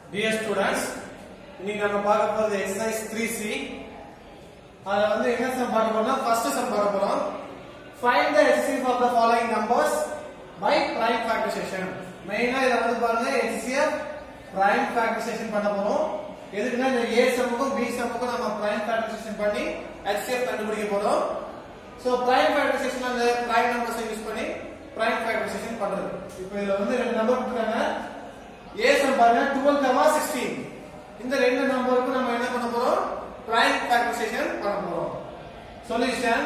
dear students இன்னைக்கு நம்ம பார்க்க போறது எக்ஸசைஸ் த்ரீ சி அதுல வந்து என்ன சம் பார்க்க போறோம்னா ஃபர்ஸ்ட் சம் பார்க்க போறோம் find the HCF of the following numbers by prime factorisation மெயினா இத வந்து பாருங்க HCF பிரைம் ஃபேக்டரைசேஷன் பண்ண போறோம் எதுக்குன்னா இந்த A சம்முக்கும் B சம்முக்கும் நம்ம பிரைம் ஃபேக்டரைசேஷன் பண்ணி HCF கண்டுபிடிக்க போறோம் சோ பிரைம் ஃபேக்டரைசேஷன் அந்த பிரைம் நம்பர்ஸ் யூஸ் பண்ணி பிரைம் ஃபேக்டரைசேஷன் பண்றது இப்போ இதுல வந்து ரெண்டு நம்பர் கொடுத்துருக்காங்க A சம் பாருங்க 12 16 இந்த ரெண்டு நம்பருக்கு நம்ம என்ன பண்ண போறோம் பிரைம் ஃபேக்டரைசேஷன் பண்ண போறோம் சொல்யூஷன்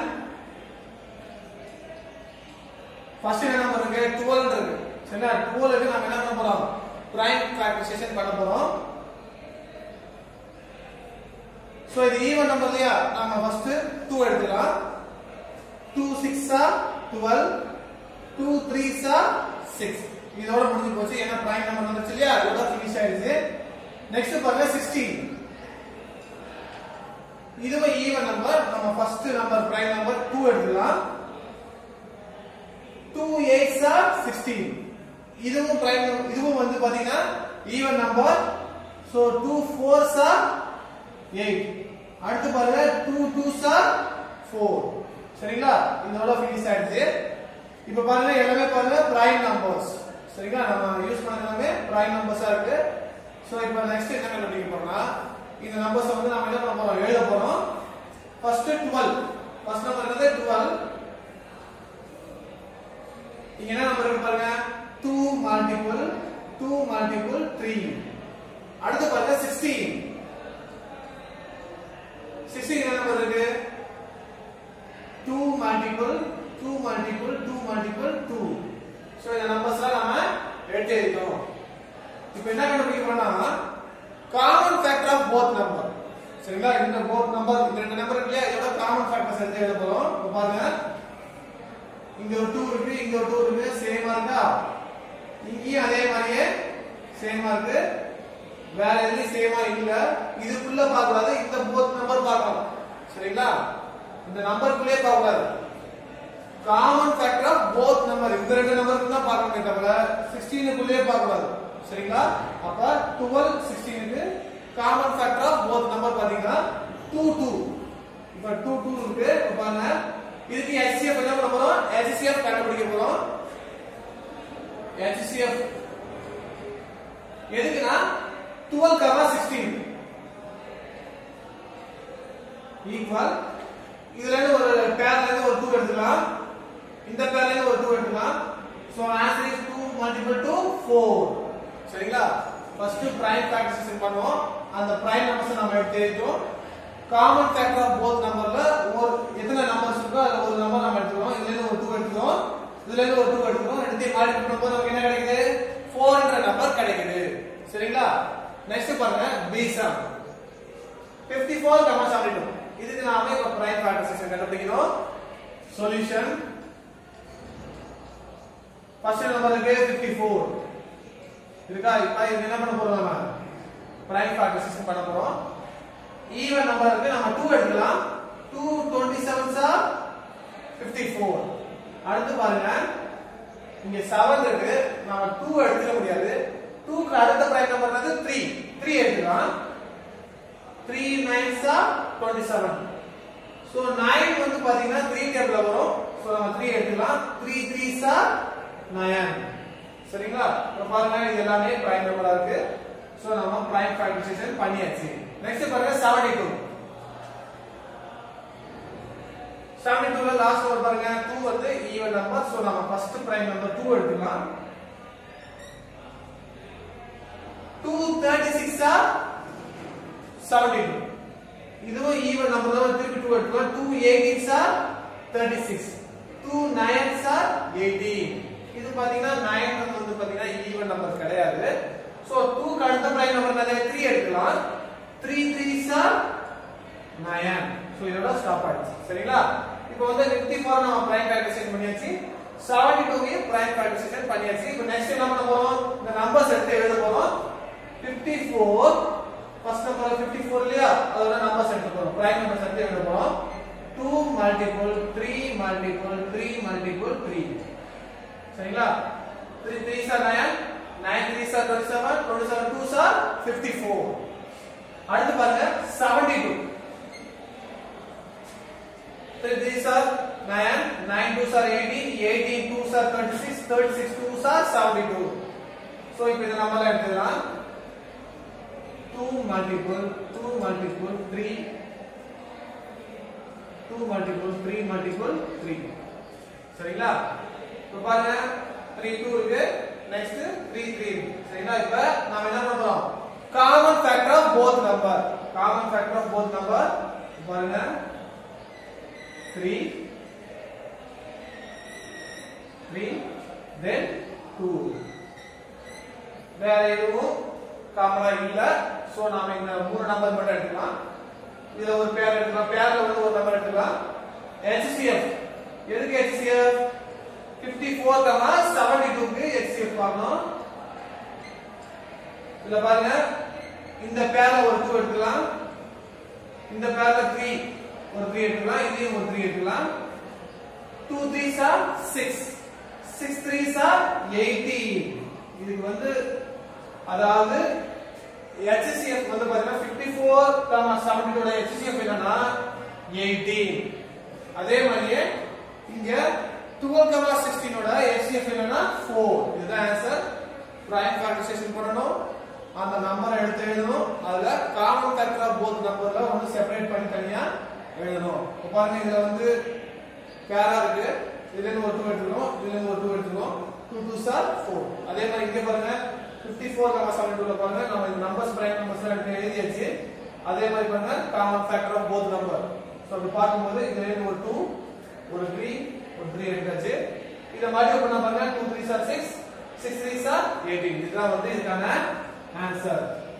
ஃபர்ஸ்ட் என்ன நம்பர் இருக்கு 12 இருக்கு சரிங்களா 12 க்கு நம்ம என்ன பண்ண போறோம் பிரைம் ஃபேக்டரைசேஷன் பண்ண போறோம் சோ இது ஈவன் நம்பர் இல்லையா நம்ம ஃபர்ஸ்ட் 2 எடுத்துக்கலாம் 2 6 ஆ 12 2 3 ஆ 6 இதோட முடிஞ்சு போச்சு ஏன்னா பிரைம் நம்பர் வந்துச்சு இல்லையா இதோட ஃபினிஷ் ஆயிடுச்சு நெக்ஸ்ட் பாருங்க 16 இதுவும் ஈவன் நம்பர் நம்ம ஃபர்ஸ்ட் நம்பர் பிரைம் நம்பர் 2 எடுத்துக்கலாம் 2 8s are 16 இதுவும் பிரைம் இதுவும் வந்து பாத்தீங்கன்னா even number so 2 4s are 8 அடுத்து பாருங்க 2 2s are 4 சரிங்களா இதோட ஃபினிஷ் ஆயிடுச்சு இப்போ பாருங்க எல்லாமே பாருங்க பிரைம் நம்பர்ஸ் சரிங்களா நம்ம யூஸ் பண்ண எல்லாமே பிரைம் நம்பர்ஸா இருக்கு சோ இப்போ நெக்ஸ்ட் என்ன கண்டுபிடிக்க போறோம்னா இந்த நம்பர்ஸ் வந்து நம்ம என்ன பண்ண போறோம் எழுத போறோம் ஃபர்ஸ்ட் 12 ஃபர்ஸ்ட் நம்பர் என்னது 12 இங்க என்ன நம்பர் இருக்கு பாருங்க 2 மல்டிபிள் 2 மல்டிபிள் 3 அடுத்து பாருங்க 16 16 என்ன நம்பர் இருக்கு 2 மல்டிபிள் 2 மல்டிபிள் 2 மல்டிபிள் 2 சோ இந்த நம்பர்ஸ்லாம் நாம எடுத்து எழுதிட்டோம் இப்போ என்ன கண்டுபிடிக்க போறோம்னா common factor of both number சரிங்களா இந்த போத் நம்பர் இந்த ரெண்டு நம்பர் இருக்கு இல்லையா இதோட காமன் ஃபேக்டர்ஸ் எடுத்து எழுத போறோம் இப்போ பாருங்க இங்க ஒரு 2 இருக்கு இங்க ஒரு 2 இருக்கு சேமா இருக்கா இங்கேயும் அதே மாதிரியே சேமா இருக்கு வேற எதுலயும் சேமா இல்ல இதுக்குள்ள பார்க்க கூடாது இந்த போத் நம்பர் பார்க்கலாம் சரிங்களா இந்த நம்பருக்குள்ளே பார்க்க கூடாது common factor of both number இந்த ரெண்டு நம்பருக்கு தான் பார்க்கணுமே தவிர 16 க்குள்ளே பார்க்க கூடாது சரிங்களா அப்ப 12 16 க்கு common factor of both number பாத்தீங்கன்னா 2 2 இப்ப 2 2 இருக்கு இப்ப பாருங்க இதுக்கு HCF என்ன பண்ண போறோம் HCF கண்டுபிடிக்க போறோம் HCF எதுக்குன்னா 12 கமா 16 ஈக்குவல் இதுல இருந்து ஒரு பேர்ல இருந்து ஒரு 2 எடுத்துக்கலாம் இந்த பேர்ல இருந்து ஒரு 2 எடுத்துக்கலாம் so answer is 2 multiple to 4 சரிங்களா ஃபர்ஸ்ட் பிரைம் ஃபேக்டரைசேஷன் பண்ணுவோம் அந்த பிரைம் நம்பர்ஸ் நம்ம எடுத்து எழுதிட்டோம் காமன் ஃபேக்டர் ஆஃப் போத் நம்பர்ல ஒரு எத்தனை நம்பர்ஸ் இருக்கோ அதுல ஒரு நம்பர் நம்ம எடுத்துக்கிறோம் இதுல இருந்து ஒரு 2 எடுத்துக்கிறோம் இதுல இருந்து ஒரு 2 எடுத்துக்கிறோம் ரெண்டுத்தையும் மல்டிபிள் பண்ணும்போது நமக்கு என்ன கிடைக்குது 4 என்ற நம்பர் கிடைக்குது சரிங்களா நெக்ஸ்ட் பாருங்க பி சம் 54 கமா 72 இதுக்கு நாம இப்ப பிரைம் ஃபேக்டரைசேஷன் கண்டுபிடிக்கணும் சொல்யூஷன் ஃபர்ஸ்ட் நம்பர் இருக்கு 54 இருக்கா இப்போ இது என்ன பண்ண போறோம் நம்ம பிரைம் ஃபேக்டரைசேஷன் பண்ண போறோம் ஈவன் நம்பர் இருக்கு நம்ம 2 எடுக்கலாம் 2 27 ஆர் 54 அடுத்து பாருங்க இங்க 7 இருக்கு நாம 2 எடுத்துக்க முடியாது 2 க்கு அடுத்த பிரைம் நம்பர் வந்து 3 3 எடுத்துக்கலாம் 3 9s ஆர் 27 சோ 9 வந்து பாத்தீங்கன்னா 3 டேபிள்ல வரும் சோ நம்ம 3 எடுத்துக்கலாம் 3 3s ஆர் 9 சரிங்களா இப்ப பாருங்க இது எல்லாமே பிரைம் நம்பரா இருக்கு சோ நம்ம பிரைம் ஃபேக்டரைசேஷன் பண்ணியாச்சு நெக்ஸ்ட் பாருங்க 72 72 ல லாஸ்ட் ஒரு பாருங்க 2 வந்து ஈவன் நம்பர் சோ நம்ம ஃபர்ஸ்ட் பிரைம் நம்பர் 2 எடுத்துக்கலாம் 2 36 ஆர் 72 இதுவும் ஈவன் நம்பர் தான் திருப்பி 2 எடுத்துக்கலாம் 2 18 ஆர் 36 2 9s ஆர் 18 இது பாத்தீங்கன்னா 9 வந்து பாத்தீங்கன்னா ஈவன் நம்பர் கிடையாது சோ 2 க்கு அடுத்த பிரைம் நம்பர் என்னது 3 எடுக்கலாம் 3 3s ஆர் 9 சோ இதோட ஸ்டாப் ஆயிடுச்சு சரிங்களா இப்போ வந்து 54 நம்ம பிரைம் ஃபேக்டரைசேஷன் பண்ணியாச்சு 72 க்கு பிரைம் ஃபேக்டரைசேஷன் பண்ணியாச்சு இப்போ நெக்ஸ்ட் என்ன பண்ண போறோம் இந்த நம்பர்ஸ் எடுத்து எழுத போறோம் 54 ஃபர்ஸ்ட் நம்பர் 54 இல்லையா அதோட நம்பர்ஸ் எடுத்து போறோம் பிரைம் நம்பர்ஸ் எடுத்து எழுத போறோம் 2 மல்டிபிள் 3 மல்டிபிள் 3 மல்டிபிள் 3 சரிங்களா 3 3 sir 9 9 3s are 27 27 2s are 54 அடுத்து பாருங்க 72 So these are 9 9 2s are 18 18 2s are 36 36 2s are 72 so இப்போ இத நம்மள எடுத்துக்கலாம் 2 multiple 2 multiple 3 2 multiple 3 multiple 3 சரிங்களா இப்போ பாருங்க 3 2 இருக்கு நெக்ஸ்ட் 3 3 இருக்கு சரிங்களா இப்போ நாம என்ன பண்றோம் common factor of both number common factor of both number பாருங்க 3 3 then 2 வேற எதுவும் காமனா இல்ல சோ நாம இந்த மூணு நம்பர் மட்டும் எடுத்துக்கலாம் இதுல ஒரு பேர் எடுத்துக்கலாம் பேர்ல வந்து ஒரு நம்பர் எடுத்துக்கலாம் HCF எதுக்கு HCF 54 கமா 72 க்கு HCF பார்க்கணும் இதுல பாருங்க இந்த பேர்ல ஒரு 2 எடுத்துக்கலாம் இந்த பேர்ல 3 ஒரு 3 எடுத்துக்கலாம் இதையும் ஒரு 3 எடுத்துக்கலாம் 2 3s are 6 6 3s are 18 இதுக்கு வந்து அதாவது HCF வந்து பாத்தீங்கன்னா 54 கமா 72 ஓட HCF என்னன்னா 18 அதே மாதிரியே இங்க 12 கமா 16 ஓட HCF என்னன்னா 4 இதுதான் ஆன்சர் பிரைம் ஃபேக்டரைசேஷன் பண்ணனும் அந்த நம்பரை எடுத்து எழுதணும் அதுல காமன் ஃபேக்டர் ஆஃப் போத் நம்பர்ல ஒன்னு செப்பரேட் பண்ணி தனியா எழுதணும் இப்போ பாருங்க இதுல வந்து பேரா இருக்கு இதுல இருந்து ஒரு 2 எடுத்துக்கணும் இதுல இருந்து ஒரு 2 எடுத்துக்கணும் 2 2s are 4 அதே மாதிரி இங்க பாருங்க 54 கமா 72 ல பாருங்க நம்ம இந்த நம்பர்ஸ் பிரைம் நம்பர்ஸ் எடுத்து எழுதியாச்சு அதே மாதிரி பாருங்க common factor of both number so அப்படி பார்க்கும்போது இதுல இருந்து ஒரு 2 ஒரு 3 ஒரு 3 எடுத்தாச்சு இத மல்டிப்ளை பண்ணா பாருங்க 2 3s are 6 6 3s are 18 இதுதான் வந்து இதுக்கான ஆன்சர்